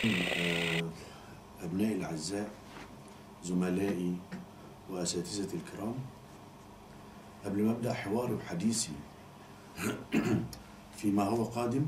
آه، أبنائي الأعزاء زملائي وأساتذتي الكرام قبل ما أبدأ حواري وحديثي فيما هو قادم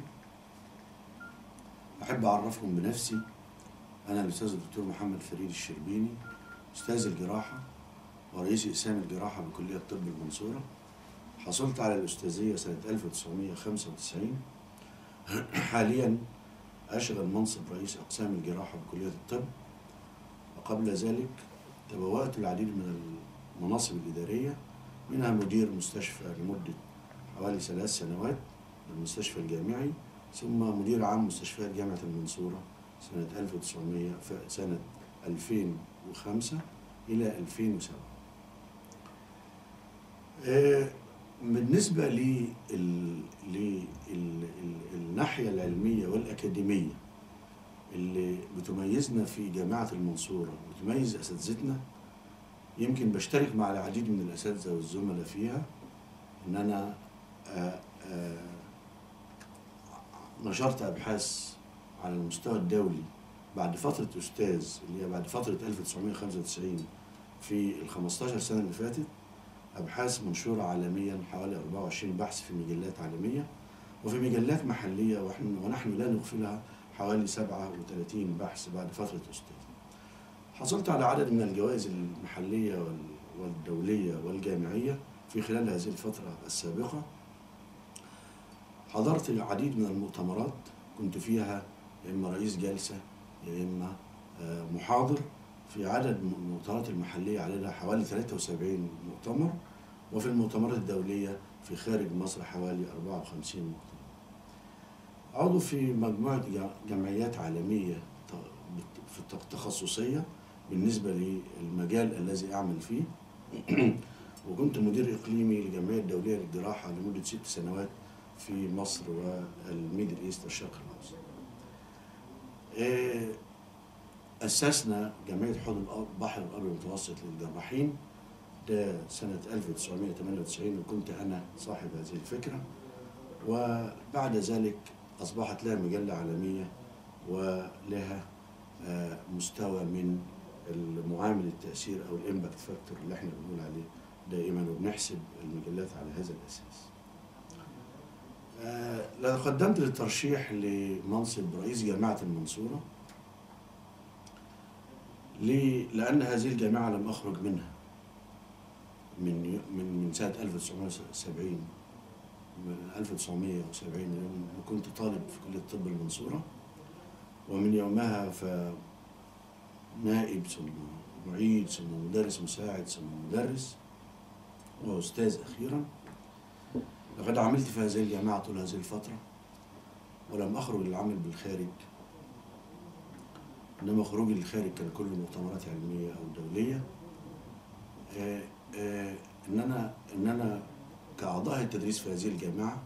أحب أعرفكم بنفسي أنا الأستاذ الدكتور محمد فريد الشربيني أستاذ الجراحة ورئيس إقسام الجراحة بكلية طب المنصورة حصلت على الأستاذية سنة 1995 حاليا أشغل منصب رئيس أقسام الجراحة بكلية الطب وقبل ذلك تبوأت العديد من المناصب الإدارية منها مدير مستشفى لمدة حوالي ثلاث سنوات بالمستشفى الجامعي ثم مدير عام مستشفيات جامعة المنصورة سنة 1900 ف- سنة 2005 إلى 2007 آه، بالنسبة لل- لل- ال- الناحية العلمية والأكاديمية اللي بتميزنا في جامعة المنصورة وتميز أساتذتنا يمكن بشترك مع العديد من الأساتذة والزملاء فيها إن أنا آه، آه، نشرت أبحاث على المستوى الدولي بعد فترة أستاذ اللي هي بعد فترة 1995 في ال 15 سنة اللي فاتت أبحاث منشورة عالميا حوالي 24 بحث في مجلات عالمية وفي مجلات محلية ونحن, ونحن لا نغفلها حوالي 37 بحث بعد فترة أستاذ حصلت على عدد من الجوائز المحلية وال- والدولية والجامعية في خلال هذه الفترة السابقة حضرت العديد من المؤتمرات كنت فيها يا إما رئيس جلسة يا إما آه، محاضر في عدد من المؤتمرات المحلية عددها حوالي 73 مؤتمر وفي المؤتمرات الدولية في خارج مصر حوالي 54 مؤتمر عضو في مجموعة جا- جمعيات عالمية ت- بت- في الت- تخصصية بالنسبة للمجال الذي أعمل فيه وكنت مدير إقليمي للجمعية الدولية للجراحة لمدة ست سنوات في مصر والميدل إيست الشرق الأوسط. آه، أسسنا جمعية حوض الأ- بحر الأبيض المتوسط للجراحين ده سنة 1998 وكنت أنا صاحب هذه الفكرة وبعد ذلك أصبحت لها مجلة عالمية ولها آه، مستوى من المعامل التأثير أو الإمباكت فاكتور اللي احنا بنقول عليه دائما وبنحسب المجلات على هذا الأساس. آه، لقد قدمت للترشيح لمنصب رئيس جامعة المنصورة ليه؟ لأن هذه الجامعة لم أخرج منها من من من سنة 1970 من 1970 يوم ما كنت طالب في كلية طب المنصورة ومن يومها ف نائب ثم معيد ثم مدرس مساعد ثم مدرس وأستاذ أخيرا لقد عملت في هذه الجامعة طول هذه الفترة ولم أخرج للعمل بالخارج إنما خروجي للخارج كان كله مؤتمرات علمية أو دولية آه، آه، إن أنا إن أنا كأعضاء التدريس في هذه الجامعة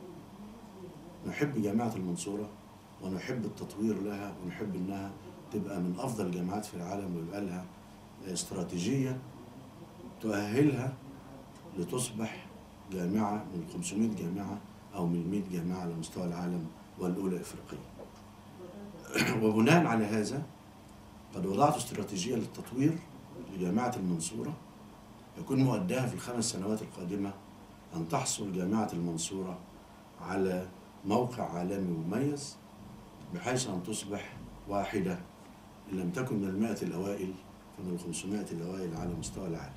نحب جامعة المنصورة ونحب التطوير لها ونحب إنها تبقى من أفضل الجامعات في العالم ويبقى لها استراتيجية تؤهلها لتصبح جامعة من 500 جامعة أو من 100 جامعة على مستوى العالم والأولى إفريقيا وبناء على هذا قد وضعت استراتيجية للتطوير لجامعة المنصورة يكون مؤداها في الخمس سنوات القادمة أن تحصل جامعة المنصورة على موقع عالمي مميز بحيث أن تصبح واحدة إن لم تكن من المائة الأوائل فمن الخمسمائة الأوائل على مستوى العالم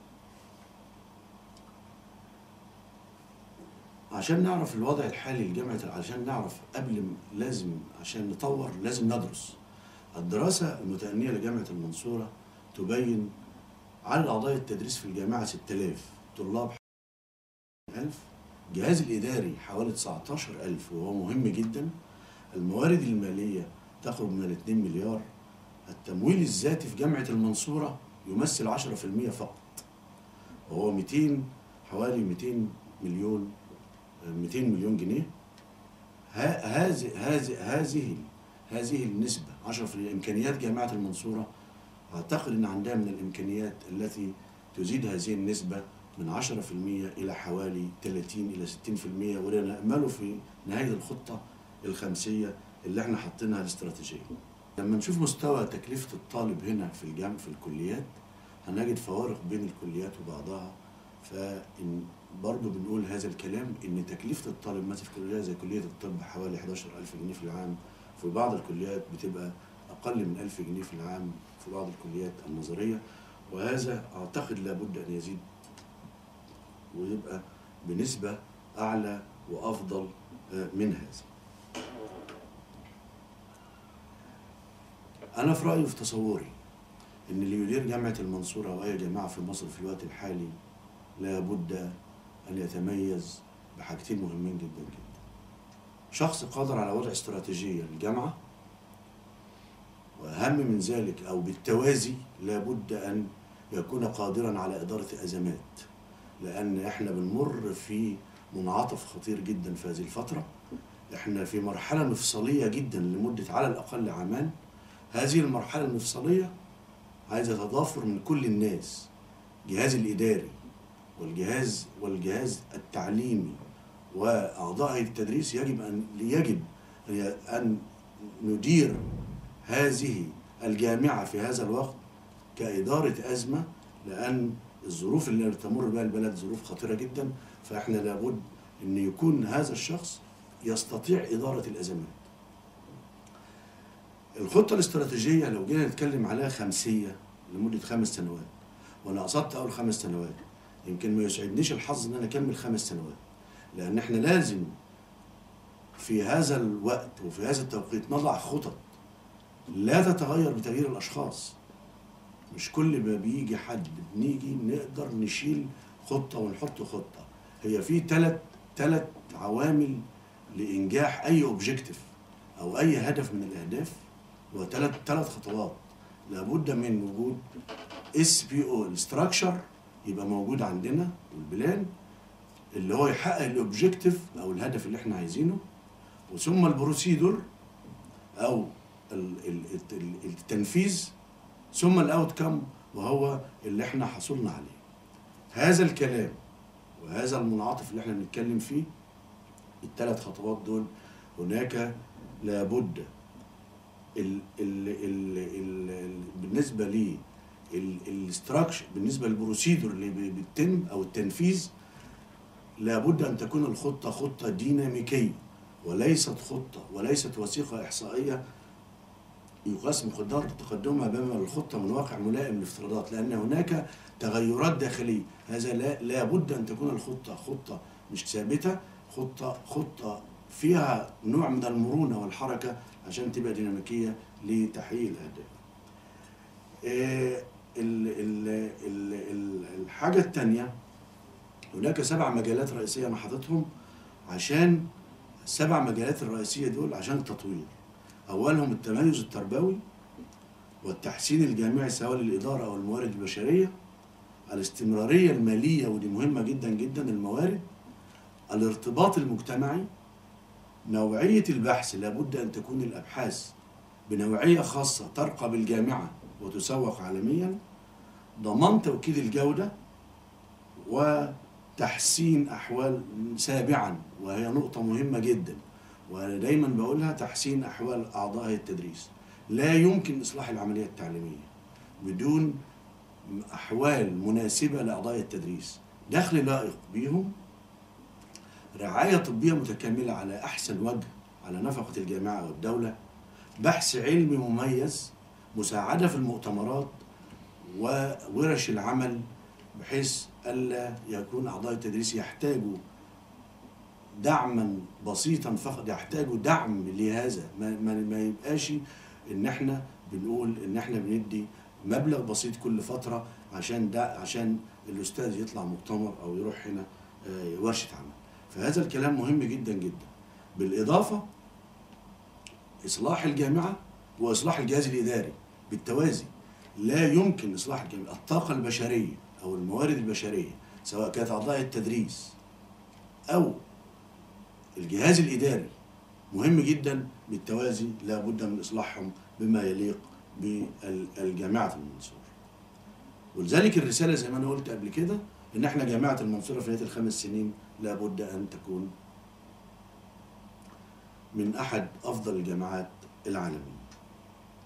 عشان نعرف الوضع الحالي لجامعة عشان نعرف قبل م- لازم عشان نطور لازم ندرس الدراسة المتأنية لجامعة المنصورة تبين عدد أعضاء التدريس في الجامعة 6000 طلاب 1000 الجهاز الإداري حوالي 19000 وهو مهم جدا الموارد المالية تقرب من ال 2 مليار التمويل الذاتي في جامعة المنصورة يمثل 10% فقط وهو 200 حوالي 200 مليون 200 مليون جنيه ه- هذه هذه هذه هذه النسبة 10% إمكانيات جامعة المنصورة أعتقد أن عندها من الإمكانيات التي تزيد هذه النسبة من 10% إلى حوالي 30 إلى 60% ولا نأمله في نهاية الخطة الخمسية اللي احنا حاطينها الاستراتيجية لما نشوف مستوى تكلفة الطالب هنا في الجامعة في الكليات هنجد فوارق بين الكليات وبعضها فإن برضه بنقول هذا الكلام إن تكلفة الطالب مثلا في كلية زي كلية الطب حوالي 11000 جنيه في العام في بعض الكليات بتبقى أقل من 1000 جنيه في العام في بعض الكليات النظرية وهذا أعتقد لابد أن يزيد ويبقى بنسبة أعلى وأفضل آه، من هذا أنا في رأيي وفي تصوري إن اللي يدير جامعة المنصورة أو أي جامعة في مصر في الوقت الحالي لابد أن يتميز بحاجتين مهمين جدا جدا شخص قادر على وضع استراتيجية للجامعة وأهم من ذلك أو بالتوازي لابد أن يكون قادرا على إدارة أزمات لأن إحنا بنمر في منعطف خطير جدا في هذه الفترة إحنا في مرحلة مفصلية جدا لمدة على الأقل عامان هذه المرحلة المفصلية عايزة تضافر من كل الناس الجهاز الإداري والجهاز والجهاز التعليمي وأعضاء هيئة التدريس يجب أن يجب أن ندير هذه الجامعة في هذا الوقت كإدارة أزمة لأن الظروف اللي تمر بها البلد ظروف خطيرة جدا فإحنا لابد أن يكون هذا الشخص يستطيع إدارة الأزمات الخطة الاستراتيجية لو جينا نتكلم عليها خمسية لمدة خمس سنوات وأنا قصدت أول خمس سنوات يمكن ما يسعدنيش الحظ إن أنا أكمل خمس سنوات لأن إحنا لازم في هذا الوقت وفي هذا التوقيت نضع خطط لا تتغير بتغيير الأشخاص مش كل ما بيجي حد بنيجي نقدر نشيل خطة ونحط خطة هي في ثلاث ثلاث عوامل لإنجاح أي أوبجيكتيف أو أي هدف من الأهداف وثلاث ثلاث خطوات لابد من وجود اس بي او الاستراكشر يبقى موجود عندنا والبلان اللي هو يحقق الاوبجيكتيف او الهدف اللي احنا عايزينه وثم البروسيدور او ال- ال- ال- التنفيذ ثم الاوت كم وهو اللي احنا حصلنا عليه هذا الكلام وهذا المنعطف اللي احنا بنتكلم فيه الثلاث خطوات دول هناك لابد ال ال ال ال ال بالنسبه لي الاستراكشر بالنسبه للبروسيدور اللي بي- بيتم او التنفيذ لابد ان تكون الخطه خطه ديناميكيه وليست خطه وليست وثيقه احصائيه يقاس مقدار تقدمها بما الخطه من واقع ملائم للافتراضات لان هناك تغيرات داخليه هذا لا لابد ان تكون الخطه خطه مش ثابته خطه خطه فيها نوع من المرونه والحركه عشان تبقى ديناميكيه لتحقيق الاهداف. آه، ال- ال- ال- ال- الحاجه الثانيه هناك سبع مجالات رئيسيه انا حاططهم عشان السبع مجالات الرئيسيه دول عشان التطوير. اولهم التميز التربوي والتحسين الجامعي سواء للاداره او الموارد البشريه الاستمراريه الماليه ودي مهمه جدا جدا الموارد الارتباط المجتمعي نوعية البحث لابد أن تكون الأبحاث بنوعية خاصة ترقى بالجامعة وتسوق عالميا ضمان توكيد الجودة وتحسين أحوال سابعا وهي نقطة مهمة جدا وأنا دايما بقولها تحسين أحوال أعضاء هيئة التدريس لا يمكن إصلاح العملية التعليمية بدون أحوال مناسبة لأعضاء التدريس دخل لائق بيهم رعاية طبية متكاملة على أحسن وجه على نفقة الجامعة والدولة بحث علمي مميز مساعدة في المؤتمرات وورش العمل بحيث ألا يكون أعضاء التدريس يحتاجوا دعما بسيطا فقط يحتاجوا دعم لهذا ما, ما, ما يبقاش ان احنا بنقول ان احنا بندي مبلغ بسيط كل فتره عشان ده عشان الاستاذ يطلع مؤتمر او يروح هنا آه، ورشه عمل فهذا الكلام مهم جدا جدا بالاضافه اصلاح الجامعه واصلاح الجهاز الاداري بالتوازي لا يمكن اصلاح الجامعه الطاقه البشريه او الموارد البشريه سواء كانت اعضاء التدريس او الجهاز الاداري مهم جدا بالتوازي لابد من اصلاحهم بما يليق بالجامعه المنصوره ولذلك الرساله زي ما انا قلت قبل كده ان احنا جامعه المنصوره في نهايه الخمس سنين لابد ان تكون من احد افضل الجامعات العالميه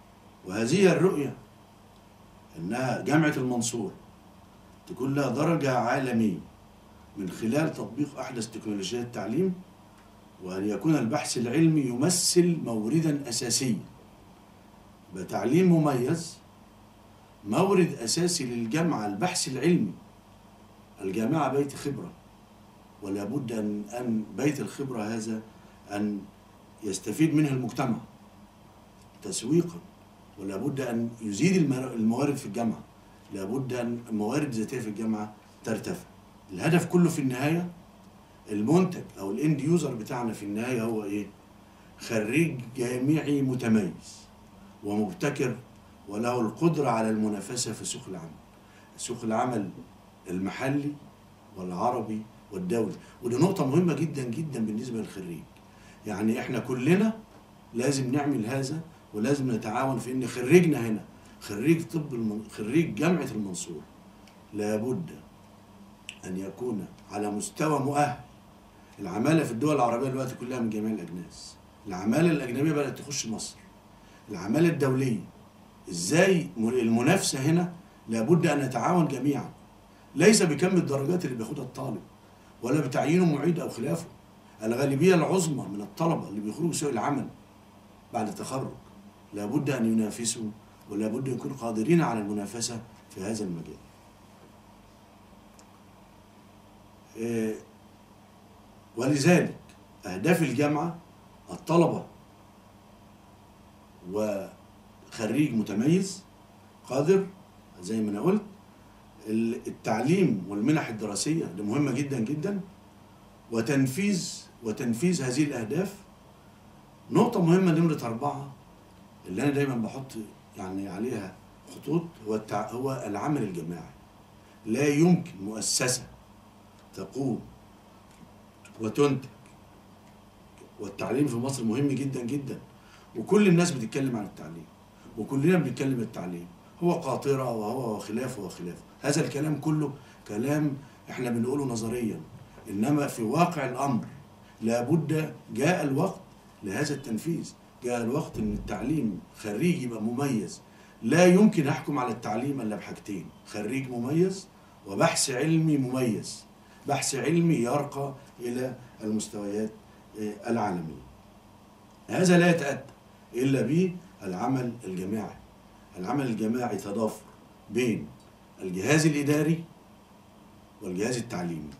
وهذه الرؤية أنها جامعة المنصورة تكون لها درجة عالمية من خلال تطبيق أحدث تكنولوجيات التعليم وأن يكون البحث العلمي يمثل موردا أساسيا بتعليم مميز مورد أساسي للجامعة البحث العلمي الجامعة بيت خبرة ولا بد أن أن بيت الخبرة هذا أن يستفيد منه المجتمع تسويقا ولا بد أن يزيد المر- الموارد في الجامعة لا بد أن الموارد الذاتية في الجامعة ترتفع الهدف كله في النهاية المنتج أو الاند يوزر بتاعنا في النهاية هو إيه؟ خريج جامعي متميز ومبتكر وله القدرة على المنافسة في سوق العمل سوق العمل المحلي والعربي والدولي ودي نقطة مهمة جدا جدا بالنسبة للخريج يعني احنا كلنا لازم نعمل هذا ولازم نتعاون في ان خريجنا هنا خريج طب المن... خريج جامعة المنصورة لابد ان يكون على مستوى مؤهل العمالة في الدول العربية دلوقتي كلها من جميع الأجناس العمالة الأجنبية بدأت تخش مصر العمالة الدولية ازاي م- المنافسة هنا لابد أن نتعاون جميعا ليس بكم الدرجات اللي بياخدها الطالب ولا بتعيينه معيد أو خلافه الغالبية العظمى من الطلبة اللي بيخرجوا سوق العمل بعد التخرج لابد أن ينافسوا ولابد أن يكونوا قادرين على المنافسة في هذا المجال إيه، ولذلك أهداف الجامعة الطلبة وخريج متميز قادر زي ما أنا قلت ال- التعليم والمنح الدراسية دي مهمة جدا جدا وتنفيذ وتنفيذ هذه الأهداف نقطة مهمة نمرة أربعة اللي أنا دايما بحط يعني عليها خطوط هو التع... هو العمل الجماعي لا يمكن مؤسسة تقوم وتنتج والتعليم في مصر مهم جدا جدا وكل الناس بتتكلم عن التعليم وكلنا بنتكلم التعليم هو قاطرة وهو وخلافه وخلافه هذا الكلام كله كلام احنا بنقوله نظريا انما في واقع الامر لابد جاء الوقت لهذا التنفيذ جاء الوقت ان التعليم خريج يبقى مميز لا يمكن احكم على التعليم الا بحاجتين خريج مميز وبحث علمي مميز بحث علمي يرقى الى المستويات آه، العالميه هذا لا يتاتى الا بالعمل الجماعي العمل الجماعي تضافر بين الجهاز الاداري والجهاز التعليمي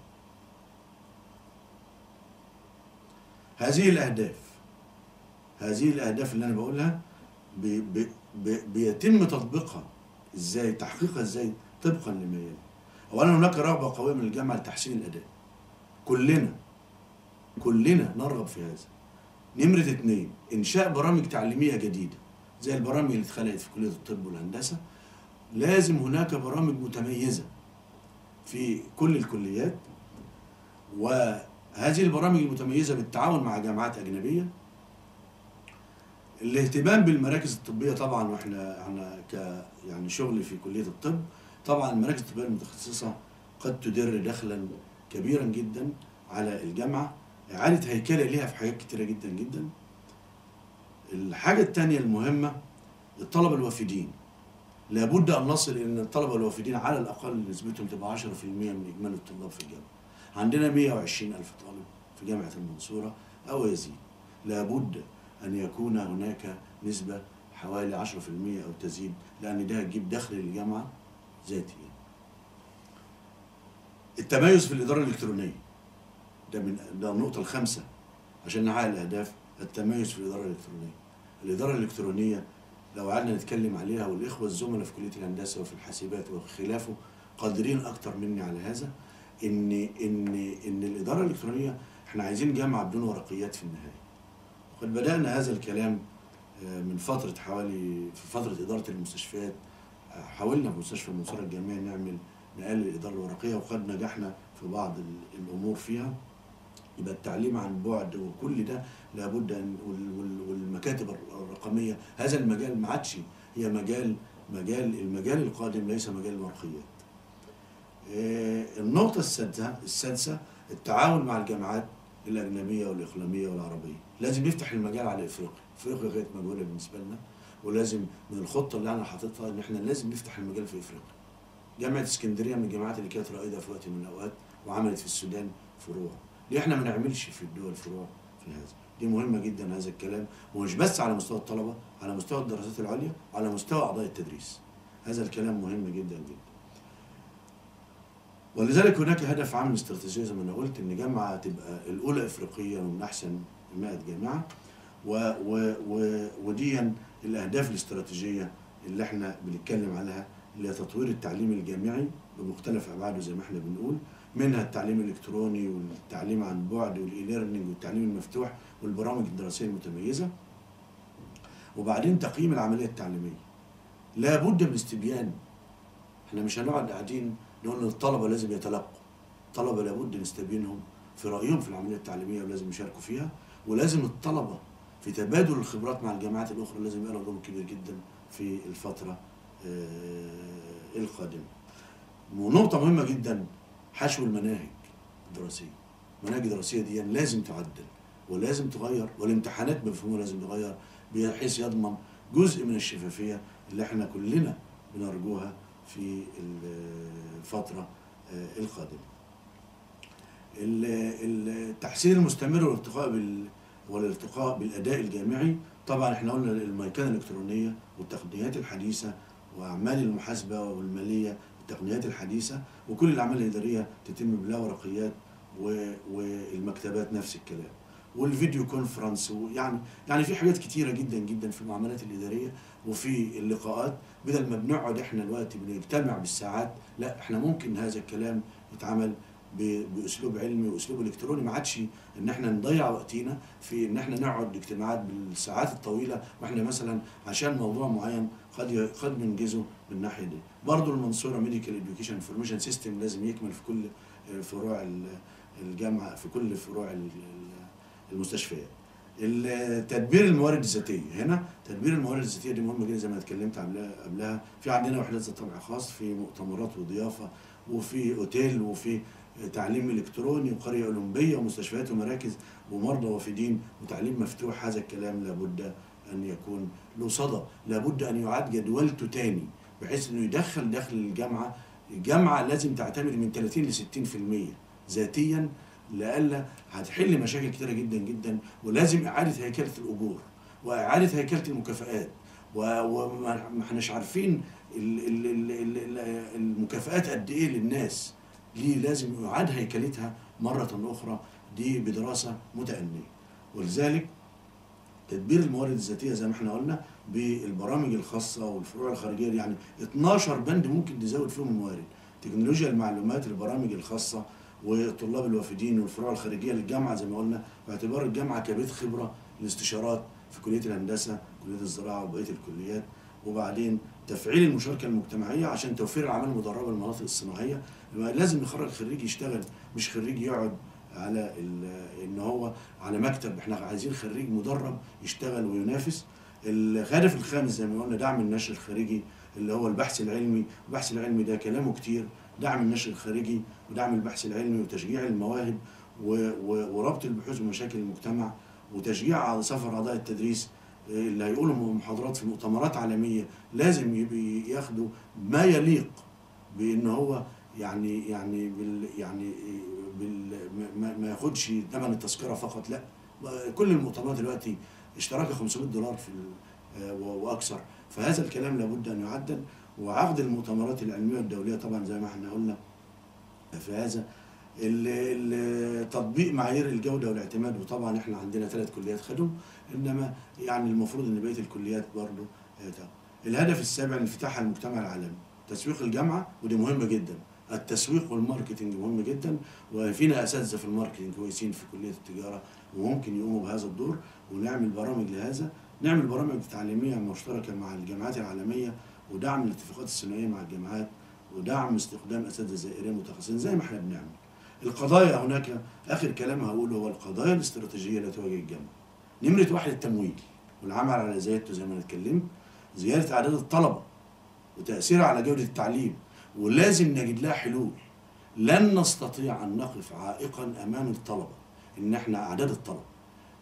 هذه الاهداف هذه الاهداف اللي انا بقولها بي بي بي بيتم تطبيقها ازاي تحقيقها ازاي طبقا لما يلي اولا هناك رغبه قويه من الجامعه لتحسين الاداء كلنا كلنا نرغب في هذا نمرة اتنين إنشاء برامج تعليمية جديدة زي البرامج اللي اتخلقت في كلية الطب والهندسة لازم هناك برامج متميزة في كل الكليات وهذه البرامج المتميزة بالتعاون مع جامعات أجنبية الاهتمام بالمراكز الطبية طبعا واحنا احنا ك يعني شغل في كلية الطب طبعا المراكز الطبية المتخصصة قد تدر دخلا كبيرا جدا على الجامعة إعادة هيكلة ليها في حاجات كتيرة جدا جدا الحاجة التانية المهمة الطلبة الوافدين لابد أن نصل إلى أن الطلبة الوافدين على الأقل نسبتهم تبقى 10% من إجمالي الطلاب في الجامعة عندنا 120 ألف طالب في جامعة المنصورة أو يزيد لابد أن يكون هناك نسبة حوالي 10% أو تزيد لأن ده هتجيب دخل للجامعة ذاتي التميز في الإدارة الإلكترونية ده من ده النقطة الخامسة عشان نحقق الأهداف التميز في الإدارة الإلكترونية. الإدارة الإلكترونية لو قعدنا نتكلم عليها والإخوة الزملاء في كلية الهندسة وفي الحاسبات وخلافه قادرين أكتر مني على هذا إن إن إن الإدارة الإلكترونية إحنا عايزين جامعة بدون ورقيات في النهاية. وقد بدأنا هذا الكلام آه، من فترة حوالي في فترة إدارة المستشفيات آه، حاولنا في مستشفى المنصورة الجامعية نعمل نقلل الإدارة الورقية وقد نجحنا في بعض ال- الأمور فيها. يبقى التعليم عن بعد وكل ده لابد ان وال- وال- والمكاتب الرقميه هذا المجال ما عادش هي مجال مجال المجال القادم ليس مجال الورقيات. آه، النقطه السادسه السادسه التعاون مع الجامعات الاجنبيه والاقليميه والعربيه لازم نفتح المجال على افريقيا افريقيا كانت مجهوله بالنسبه لنا ولازم من الخطه اللي انا حاططها ان احنا لازم نفتح المجال في افريقيا جامعه اسكندريه من الجامعات اللي كانت رائده في وقت من الاوقات وعملت في السودان فروع ليه احنا ما نعملش في الدول فروع في هذا دي مهمه جدا هذا الكلام ومش بس على مستوى الطلبه على مستوى الدراسات العليا على مستوى اعضاء التدريس هذا الكلام مهم جدا جدا ولذلك هناك هدف عام استراتيجيه زي ما انا قلت ان جامعه تبقى الاولى افريقيا ومن احسن 100 جامعه و و و وديا الاهداف الاستراتيجيه اللي احنا بنتكلم عليها اللي هي تطوير التعليم الجامعي بمختلف ابعاده زي ما احنا بنقول منها التعليم الالكتروني والتعليم عن بعد والاي ليرنينج والتعليم المفتوح والبرامج الدراسيه المتميزه وبعدين تقييم العمليه التعليميه لابد من استبيان احنا مش هنقعد قاعدين نقول ان الطلبه لازم يتلقوا الطلبه لابد نستبينهم في رايهم في العمليه التعليميه ولازم يشاركوا فيها ولازم الطلبه في تبادل الخبرات مع الجامعات الاخرى لازم يبقى لهم دور كبير جدا في الفتره آه، القادمه ونقطه مهمه جدا حشو المناهج الدراسيه المناهج الدراسيه دي لازم تعدل ولازم تغير والامتحانات بمفهومها لازم تغير بحيث يضمن جزء من الشفافيه اللي احنا كلنا بنرجوها في الفتره آه، القادمه. ال- التحسين المستمر والارتقاء بال والارتقاء بالاداء الجامعي طبعا احنا قلنا الميكنه الالكترونيه والتقنيات الحديثه واعمال المحاسبه والماليه التقنيات الحديثه وكل الاعمال الاداريه تتم بلا ورقيات و- والمكتبات نفس الكلام والفيديو كونفرنس ويعني يعني في حاجات كتيره جدا جدا في المعاملات الاداريه وفي اللقاءات بدل ما بنقعد احنا دلوقتي بنجتمع بالساعات لا احنا ممكن هذا الكلام يتعمل ب- باسلوب علمي واسلوب الكتروني ما عادش ان احنا نضيع وقتنا في ان احنا نقعد اجتماعات بالساعات الطويله واحنا مثلا عشان موضوع معين قد ي- قد ننجزه من الناحيه دي برضه المنصوره ميديكال اديوكيشن انفورميشن سيستم لازم يكمل في كل فروع ال- الجامعه في كل فروع ال- ال- المستشفيات ال- تدبير الموارد الذاتيه هنا تدبير الموارد الذاتيه دي مهمه جدا زي ما اتكلمت قبلها قبلها في عندنا وحدات ذات طابع خاص في مؤتمرات وضيافه وفي اوتيل وفي تعليم الكتروني وقريه اولمبيه ومستشفيات ومراكز ومرضى وافدين وتعليم مفتوح هذا الكلام لابد ان يكون له صدى لابد ان يعاد جدولته تاني بحيث انه يدخل داخل الجامعه الجامعه لازم تعتمد من 30 ل 60% ذاتيا لئلا هتحل مشاكل كتيره جدا جدا ولازم اعاده هيكله الاجور واعاده هيكله المكافآت و- وما ما احناش عارفين ال- ال- ال- ال- ال- المكافآت قد ايه للناس ليه لازم يعاد هيكلتها مرة أخرى دي بدراسة متأنية ولذلك تدبير الموارد الذاتية زي ما احنا قلنا بالبرامج الخاصة والفروع الخارجية يعني 12 بند ممكن تزود فيهم الموارد تكنولوجيا المعلومات البرامج الخاصة وطلاب الوافدين والفروع الخارجية للجامعة زي ما قلنا باعتبار الجامعة كبيت خبرة الاستشارات في كلية الهندسة كلية الزراعة وبقية الكليات وبعدين تفعيل المشاركة المجتمعية عشان توفير الأعمال المدربة للمناطق الصناعية لازم نخرج خريج يشتغل مش خريج يقعد على ال- ان هو على مكتب احنا عايزين خريج مدرب يشتغل وينافس الهدف الخامس زي ما قلنا دعم النشر الخارجي اللي هو البحث العلمي البحث العلمي ده كلامه كتير دعم النشر الخارجي ودعم البحث العلمي وتشجيع المواهب و- و- وربط البحوث بمشاكل المجتمع وتشجيع على سفر اعضاء التدريس اللي هيقولوا محاضرات في مؤتمرات عالميه لازم يبقى ياخدوا ما يليق بان هو يعني يعني بال يعني بال ما, ما ياخدش ثمن التذكره فقط لا كل المؤتمرات دلوقتي اشتراكها 500 دولار في ال- آه، و- واكثر فهذا الكلام لابد ان يعدل وعقد المؤتمرات العلميه والدوليه طبعا زي ما احنا قلنا في هذا ال- ال- تطبيق معايير الجوده والاعتماد وطبعا احنا عندنا ثلاث كليات خدم انما يعني المفروض ان بقيه الكليات برضه آه، تاخد. الهدف السابع انفتاح على المجتمع العالمي تسويق الجامعه ودي مهمه جدا التسويق والماركتينج مهم جدا وفينا اساتذه في الماركتينج كويسين في كليه التجاره وممكن يقوموا بهذا الدور ونعمل برامج لهذا نعمل برامج تعليميه مشتركه مع الجامعات العالميه ودعم الاتفاقات الثنائيه مع الجامعات ودعم استخدام اساتذه زائرين متخصصين زي ما احنا بنعمل القضايا هناك اخر كلام هقوله هو القضايا الاستراتيجيه التي تواجه الجامعه نمره واحد التمويل والعمل على زيادته زي ما انا اتكلمت زياده اعداد الطلبه وتاثيرها على جوده التعليم ولازم نجد لها حلول لن نستطيع ان نقف عائقا امام الطلبه ان احنا اعداد الطلبه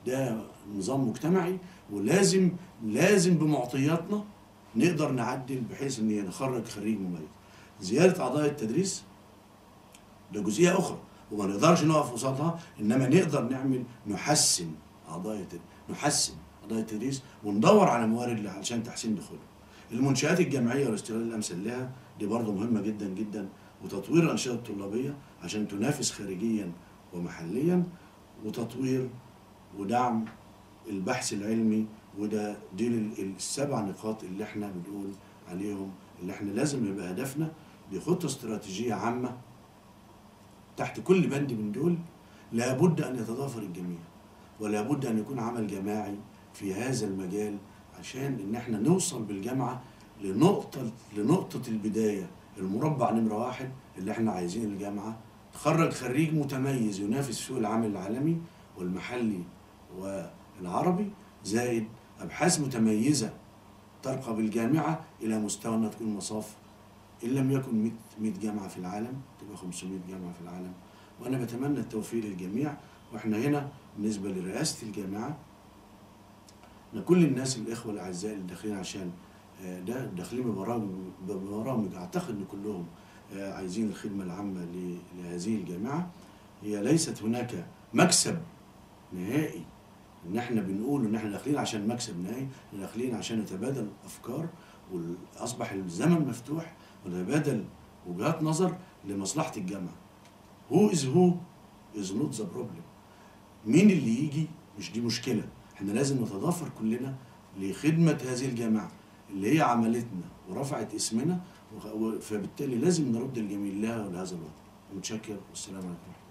ده نظام مجتمعي ولازم لازم بمعطياتنا نقدر نعدل بحيث ان نخرج خريج مميز زياده اعضاء التدريس ده جزئيه اخرى وما نقدرش نقف قصادها انما نقدر نعمل نحسن اعضاء التدريس نحسن اعضاء التدريس وندور على موارد علشان تحسين دخولهم المنشآت الجامعيه والاستغلال الامثل لها دي برضه مهمه جدا جدا وتطوير الانشطه الطلابيه عشان تنافس خارجيا ومحليا وتطوير ودعم البحث العلمي وده دي ال- السبع نقاط اللي احنا بنقول عليهم اللي احنا لازم يبقى هدفنا بخطه استراتيجيه عامه تحت كل بند من دول لابد ان يتضافر الجميع ولابد ان يكون عمل جماعي في هذا المجال عشان ان احنا نوصل بالجامعه لنقطه لنقطه البدايه المربع نمره واحد اللي احنا عايزين الجامعه تخرج خريج متميز ينافس سوق العمل العالمي والمحلي والعربي زائد ابحاث متميزه ترقى بالجامعه الى مستوى انها تكون مصاف ان لم يكن 100 100 جامعه في العالم تبقى 500 جامعه في العالم وانا بتمنى التوفيق للجميع واحنا هنا بالنسبه لرئاسه الجامعه ان كل الناس الاخوه الاعزاء اللي داخلين عشان آه، ده داخلين ببرامج ببرامج اعتقد ان كلهم آه، عايزين الخدمه العامه ل- لهذه الجامعه هي ليست هناك مكسب نهائي ان احنا بنقول ان احنا داخلين عشان مكسب نهائي احنا داخلين عشان نتبادل افكار واصبح الزمن مفتوح ونتبادل وجهات نظر لمصلحه الجامعه هو از هو از نوت ذا بروبلم مين اللي يجي مش دي مشكله احنا لازم نتضافر كلنا لخدمه هذه الجامعه اللي هي عملتنا ورفعت اسمنا وخ- و- فبالتالي لازم نرد الجميل لها ولهذا الوطن متشكر والسلام عليكم